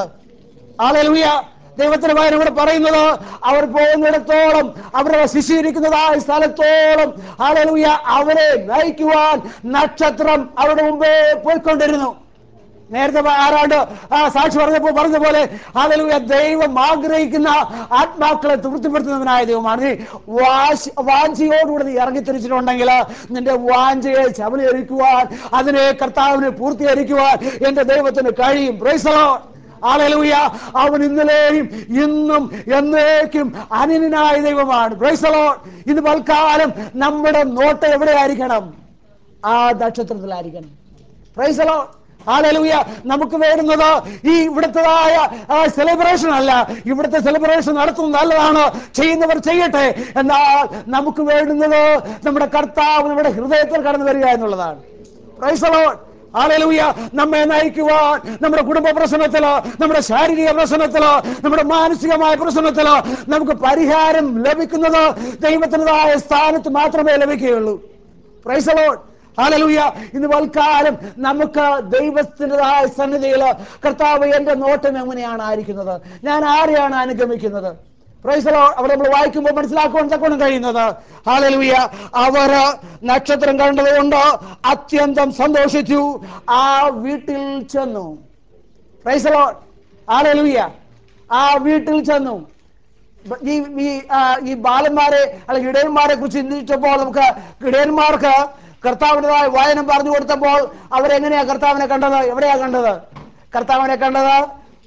ആളുയ ദൈവത്തിന്റെ പകരം ഇവിടെ പറയുന്നത് അവർ പോകുന്നിടത്തോളം അവരുടെ ശിശിരിക്കുന്നതായ സ്ഥലത്തോളം ആളുയ അവരെ നയിക്കുവാൻ നക്ഷത്രം അവരുടെ മുമ്പേ പോയിക്കൊണ്ടിരുന്നു നേരത്തെ പ- ആരാണ്ട് ആ സാക്ഷി പറഞ്ഞപ്പോ പറഞ്ഞ പോലെ ആളുയ ദൈവം ആഗ്രഹിക്കുന്ന ആത്മാക്കളെ തൃപ്തിപ്പെടുത്തുന്നവനായ ദൈവമാണ് നീ വാശി വാഞ്ചിയോടുകൂടി നീ ഇറങ്ങിത്തിരിച്ചിട്ടുണ്ടെങ്കിൽ നിന്റെ വാഞ്ചയെ ചവലിയരിക്കുവാൻ അതിനെ കർത്താവിനെ പൂർത്തീകരിക്കുവാൻ എന്റെ ദൈവത്തിന് കഴിയും പ്രൈസലോ ആലലൂയ അവൻ ഇന്നലെയും ഇന്നും എന്നേക്കും അനിനായ ദൈവമാണ് പ്രൈസലോ ഇന്ന് പൽക്കാലം നമ്മുടെ നോട്ട് എവിടെയായിരിക്കണം ആ നക്ഷത്രത്തിലായിരിക്കണം പ്രൈസലോ ആലലൂയ നമുക്ക് വേണ്ടുന്നത് ഈ ഇവിടുത്തതായ സെലിബ്രേഷൻ അല്ല ഇവിടുത്തെ സെലിബ്രേഷൻ നടത്തുന്നത് നല്ലതാണ് ചെയ്യുന്നവർ ചെയ്യട്ടെ എന്നാൽ നമുക്ക് വേണ്ടുന്നത് നമ്മുടെ കർത്താവ് നമ്മുടെ ഹൃദയത്തിൽ കടന്നു വരിക എന്നുള്ളതാണ് പ്രൈസലോ ആലലൂയ നമ്മെ നയിക്കുവാൻ നമ്മുടെ കുടുംബ പ്രശ്നത്തിലോ നമ്മുടെ ശാരീരിക പ്രശ്നത്തിലോ നമ്മുടെ മാനസികമായ പ്രശ്നത്തിലോ നമുക്ക് പരിഹാരം ലഭിക്കുന്നത് ദൈവത്തിൻ്റെതായ സ്ഥാനത്ത് മാത്രമേ ലഭിക്കുകയുള്ളൂ പ്രൈസലോ ഹാലലൂയ ഇന്ന് വൽക്കാലം നമുക്ക് ദൈവത്തിൻ്റെതായ സന്നിധിയിൽ കർത്താവ് എന്റെ നോട്ടം എങ്ങനെയാണ് ആയിരിക്കുന്നത് ഞാൻ ആരെയാണ് അനുഗമിക്കുന്നത് പ്രൈസലോ അവിടെ നമ്മൾ വായിക്കുമ്പോൾ മനസ്സിലാക്കുവാൻ തക്കോണം കഴിയുന്നത് ഹാലലൂയ അവര് നക്ഷത്രം കണ്ടതുകൊണ്ട് അത്യന്തം സന്തോഷിച്ചു ആ വീട്ടിൽ ചെന്നു പ്രൈസലോ ഹാലലൂയ ആ വീട്ടിൽ ചെന്നു ഈ ഈ ആ, ഈ ബാലന്മാരെ അല്ലെങ്കിൽ ഇടയന്മാരെ കുറിച്ച് ചിന്തിച്ചപ്പോൾ നമുക്ക് ഇടയന്മാർക്ക് കർത്താവിൻ്റെതായ വായനം പറഞ്ഞു കൊടുത്തപ്പോൾ അവരെങ്ങനെയാ കർത്താവിനെ കണ്ടത് എവിടെയാ കണ്ടത് കർത്താവിനെ കണ്ടത്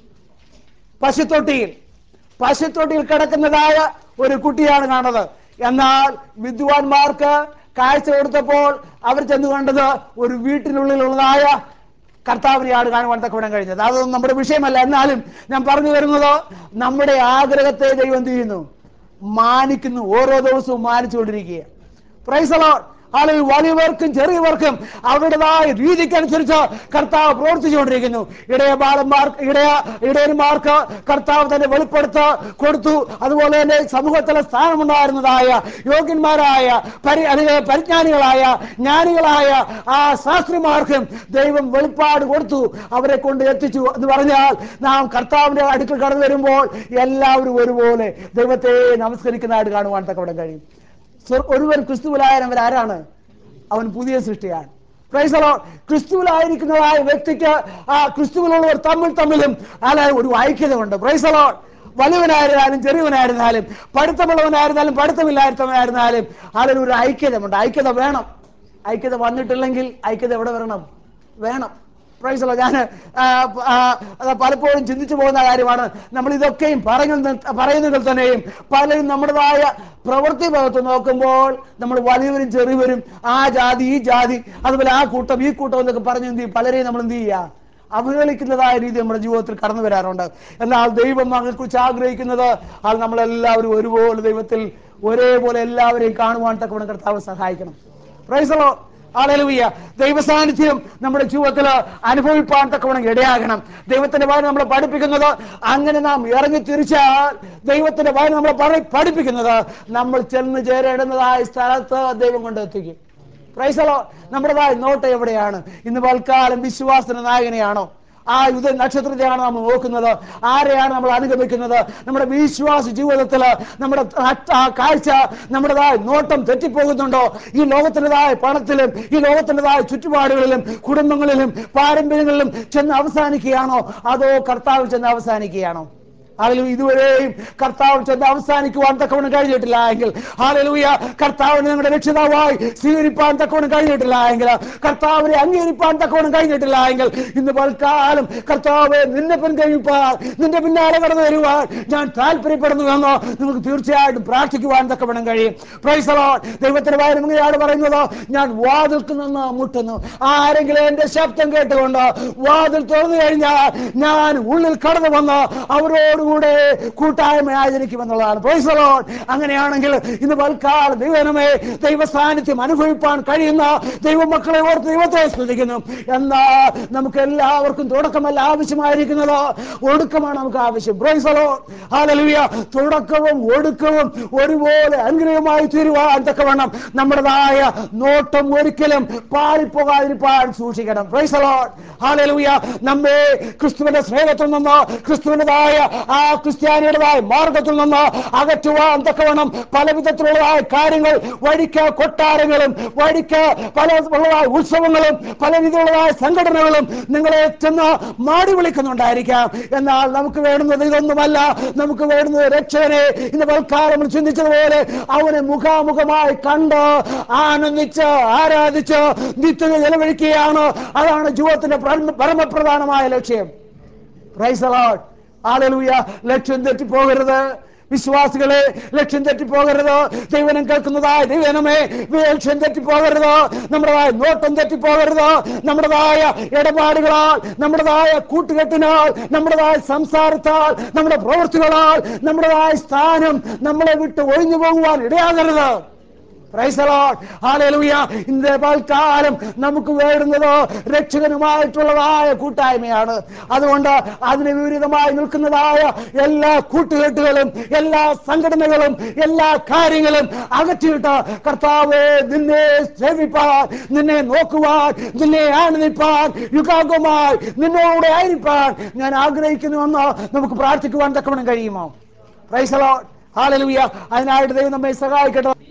പശുത്തൊട്ടിയിൽ പശുത്തൊട്ടിയിൽ കിടക്കുന്നതായ ഒരു കുട്ടിയാണ് കാണുന്നത് എന്നാൽ വിദ്വാൻമാർക്ക് കാഴ്ച കൊടുത്തപ്പോൾ അവർ ചെന്ന് കണ്ടത് ഒരു വീട്ടിനുള്ളിലുള്ളതായ കർത്താവിനെയാണ് കാണുവാൻ തക്കവിടാൻ കഴിഞ്ഞത് അതൊന്നും നമ്മുടെ വിഷയമല്ല എന്നാലും ഞാൻ പറഞ്ഞു വരുന്നത് നമ്മുടെ ആഗ്രഹത്തെ ദൈവം എന്ത് ചെയ്യുന്നു മാനിക്കുന്നു ഓരോ ദിവസവും മാനിച്ചുകൊണ്ടിരിക്കുക പ്രൈസലോ ആളുകൾ വലിയവർക്കും ചെറിയവർക്കും അവരുടേതായ രീതിക്കനുസരിച്ച് കർത്താവ് പ്രവർത്തിച്ചുകൊണ്ടിരിക്കുന്നു ഇടയ ബാലന്മാർക്ക് ഇടയ ഇടയന്മാർക്ക് കർത്താവ് തന്നെ വെളിപ്പെടുത്ത കൊടുത്തു അതുപോലെ തന്നെ സമൂഹത്തിലെ സ്ഥാനമുണ്ടായിരുന്നതായ യോഗ്യന്മാരായ പരി അല്ലെങ്കിൽ പരിജ്ഞാനികളായ ജ്ഞാനികളായ ആ ശാസ്ത്രിമാർക്കും ദൈവം വെളിപ്പാട് കൊടുത്തു അവരെ കൊണ്ട് എത്തിച്ചു എന്ന് പറഞ്ഞാൽ നാം കർത്താവിന്റെ അടുക്കൽ കടന്നു വരുമ്പോൾ എല്ലാവരും ഒരുപോലെ ദൈവത്തെ നമസ്കരിക്കുന്നതായിട്ട് കാണുവാൻ തക്കവിടെ കഴിയും സ്വ- ഒരുവൻ ക്രിസ്തുവിലായവൻ ആരാണ് അവൻ പുതിയ സൃഷ്ടിയാണ് പ്രൈസലോ ക്രിസ്തുവിലായിരിക്കുന്നതായ വ്യക്തിക്ക് ആ ക്രിസ്തുവിലുള്ളവർ തമ്മിൽ തമ്മിലും അല്ല ഒരു ഐക്യത ഉണ്ട് പ്രൈസലോ വലുവനായിരുന്നാലും ചെറിയവനായിരുന്നാലും പഠിത്തമുള്ളവനായിരുന്നാലും പഠിത്തമില്ലാത്തവനായിരുന്നാലും ആളൊരു ഒരു ഐക്യതമുണ്ട് ഐക്യത വേണം ഐക്യത വന്നിട്ടില്ലെങ്കിൽ ഐക്യത എവിടെ വരണം വേണം പ്രൈസലോ ഞാൻ പലപ്പോഴും ചിന്തിച്ചു പോകുന്ന കാര്യമാണ് നമ്മൾ ഇതൊക്കെയും പറയുന്ന പറയുന്നതിൽ തന്നെയും പലരും നമ്മുടേതായ പ്രവൃത്തി ഭാഗത്ത് നോക്കുമ്പോൾ നമ്മൾ വലിയവരും ചെറിയവരും ആ ജാതി ഈ ജാതി അതുപോലെ ആ കൂട്ടം ഈ കൂട്ടം എന്നൊക്കെ പറഞ്ഞ് എന്ത് ചെയ്യും പലരെയും നമ്മൾ എന്ത് ചെയ്യുക അവഹേളിക്കുന്നതായ രീതി നമ്മുടെ ജീവിതത്തിൽ കടന്നു വരാറുണ്ട് എന്നാൽ ദൈവം കുറിച്ച് ആഗ്രഹിക്കുന്നത് അത് നമ്മളെല്ലാവരും ഒരുപോലെ ദൈവത്തിൽ ഒരേപോലെ എല്ലാവരെയും കാണുവാൻ തക്കവണ്ണം കർത്താവ് സഹായിക്കണം പ്രൈസലോ ആലലുയ്യ ദൈവസാന്നിധ്യം നമ്മുടെ ജീവിതത്തിൽ അനുഭവിപ്പാൻ തക്കവണ്ണം ഇടയാകണം ദൈവത്തിന്റെ വായന നമ്മളെ പഠിപ്പിക്കുന്നത് അങ്ങനെ നാം ഇറങ്ങി തിരിച്ചാൽ ദൈവത്തിന്റെ വായന നമ്മളെ പഠി- പഠിപ്പിക്കുന്നത് നമ്മൾ ചെന്ന് ചേരേണ്ടുന്നതായ സ്ഥലത്ത് ദൈവം കൊണ്ടെത്തിക്കും പ്രൈസലോ നമ്മുടേതായ നോട്ട് എവിടെയാണ് ഇന്ന് വൽക്കാലം വിശ്വാസത്തിന് നായകനെയാണോ ആ ഇത് നക്ഷത്രത്തെയാണ് നമ്മൾ നോക്കുന്നത് ആരെയാണ് നമ്മൾ അനുഗമിക്കുന്നത് നമ്മുടെ വിശ്വാസ ജീവിതത്തിൽ നമ്മുടെ അറ്റ- ആ കാഴ്ച നമ്മുടേതായ നോട്ടം തെറ്റിപ്പോകുന്നുണ്ടോ ഈ ലോകത്തിൻ്റെതായ പണത്തിലും ഈ ലോകത്തിൻ്റെതായ ചുറ്റുപാടുകളിലും കുടുംബങ്ങളിലും പാരമ്പര്യങ്ങളിലും ചെന്ന് അവസാനിക്കുകയാണോ അതോ കർത്താവ് ചെന്ന് അവസാനിക്കുകയാണോ അതിലും ഇതുവരെയും കർത്താവ് ചെന്ന് അവസാനിക്കുവാൻ തക്കവണ്ണം കഴിഞ്ഞിട്ടില്ല എങ്കിൽ ഹാലലൂയ കർത്താവിനെ നിങ്ങളുടെ രക്ഷിതാവായി സ്വീകരിപ്പാൻ തക്കവണ്ണം കഴിഞ്ഞിട്ടില്ല എങ്കിൽ കർത്താവിനെ അംഗീകരിപ്പാൻ തക്കവണ്ണം കഴിഞ്ഞിട്ടില്ല എങ്കിൽ ഇന്ന് പൽക്കാലം കർത്താവ് നിന്നെ പിൻകഴിപ്പാൻ നിന്റെ പിന്നാലെ കടന്നു വരുവാൻ ഞാൻ താല്പര്യപ്പെടുന്നു എന്നോ നിങ്ങൾക്ക് തീർച്ചയായിട്ടും പ്രാർത്ഥിക്കുവാൻ തക്കവണ്ണം കഴിയും പ്രൈസലോ ദൈവത്തിന്റെ കാര്യം ഇങ്ങനെയാണ് പറയുന്നത് ഞാൻ വാതിൽക്ക് നിന്ന് മുട്ടുന്നു ആരെങ്കിലും എന്റെ ശബ്ദം കേട്ടുകൊണ്ട് വാതിൽ തുറന്നു കഴിഞ്ഞാൽ ഞാൻ ഉള്ളിൽ കടന്നു വന്ന് അവരോടുകൂടെ കൂട്ടായ്മ ആചരിക്കുമെന്നുള്ളതാണ് പ്രൈസലോ അങ്ങനെയാണെങ്കിൽ ഇന്ന് പൽക്കാലം ദൈവനമേ ദൈവ സാന്നിധ്യം അനുഭവിപ്പാൻ കഴിയുന്ന ദൈവമക്കളെ ഓർത്ത് ദൈവത്തെ സ്തുതിക്കുന്നു എന്നാൽ നമുക്ക് എല്ലാവർക്കും തുടക്കമല്ല ആവശ്യമായിരിക്കുന്നത് ഒടുക്കമാണ് നമുക്ക് ആവശ്യം പ്രൈസലോ ഹാലലുയ തുടക്കവും ഒടുക്കവും ഒരുപോലെ അനുഗ്രഹമായി തീരുവാൻ തക്കവണ്ണം നമ്മുടേതായ നോട്ടം ഒരിക്കലും പാളിപ്പോകാതിരിപ്പാൻ സൂക്ഷിക്കണം പ്രൈസലോ ഹാലലുയ നമ്മെ ക്രിസ്തുവിന്റെ സ്നേഹത്തിൽ നിന്ന് ക്രിസ്തുവിൻ്റെതായ ആ ക്രിസ്ത്യാനിയുടേതായ മാർഗത്തിൽ നിന്ന് അകറ്റുവാൻ തക്കവണ്ണം പല വിധത്തിലുള്ളതായ കാര്യങ്ങൾ വഴിക്ക് കൊട്ടാരങ്ങളും വഴിക്ക് പല ഉള്ളതായ ഉത്സവങ്ങളും പല രീതിയിലുള്ളതായ സംഘടനകളും നിങ്ങളെ ചെന്ന് മാടി വിളിക്കുന്നുണ്ടായിരിക്കാം എന്നാൽ നമുക്ക് വേണ്ടുന്നത് ഇതൊന്നുമല്ല നമുക്ക് വേണ്ടുന്നത് രക്ഷകനെ ഇന്ന് തൽക്കാലം ചിന്തിച്ചതുപോലെ അവനെ മുഖാമുഖമായി കണ്ട് ആനന്ദിച്ച് ആരാധിച്ച് നിത്യത ചെലവഴിക്കുകയാണ് അതാണ് ജീവിതത്തിന്റെ പരമ- പരമപ്രധാനമായ ലക്ഷ്യം പ്രൈസ് അലോട്ട് ആലലൂയ ലക്ഷ്യം തെറ്റിപ്പോകരുത് വിശ്വാസികളെ ലക്ഷ്യം തെറ്റിപ്പോകരുത് ദൈവനം കേൾക്കുന്നതായ ദൈവനമേ ലക്ഷ്യം തെറ്റിപ്പോകരുത് നമ്മുടേതായ നോട്ടം തെറ്റിപ്പോകരുത് നമ്മുടേതായ ഇടപാടുകളാൽ നമ്മുടേതായ കൂട്ടുകെട്ടിനാൽ നമ്മുടേതായ സംസാരത്താൽ നമ്മുടെ പ്രവൃത്തികളാൽ നമ്മുടേതായ സ്ഥാനം നമ്മളെ വിട്ട് ഒഴിഞ്ഞു പോകുവാൻ ഇടയാകരുത് Praise the Lord. Hallelujah. ഇന്ന് പൽക്കാലം നമുക്ക് വേണ്ടുന്നത് രക്ഷകനുമായിട്ടുള്ളതായ കൂട്ടായ്മയാണ് അതുകൊണ്ട് അതിന് വിപരീതമായി നിൽക്കുന്നതായ എല്ലാ കൂട്ടുകെട്ടുകളും എല്ലാ സംഘടനകളും എല്ലാ കാര്യങ്ങളും അകറ്റിയിട്ട് കർത്താവ് നിന്നെ സേവിപ്പാൻ നിന്നെ നോക്കുവാൻ നിന്നെ ആനന്ദിപ്പാൻ യുഗാംഗമായി നിന്നോടെ ആയിരിക്കാൻ ഞാൻ ആഗ്രഹിക്കുന്നുവെന്ന് നമുക്ക് പ്രാർത്ഥിക്കുവാൻ തക്കവണ്ണം കഴിയുമോ പ്രൈസലോ ഹാലലുയ അതിനായിട്ട് ദൈവം നമ്മെ സഹായിക്കട്ടെ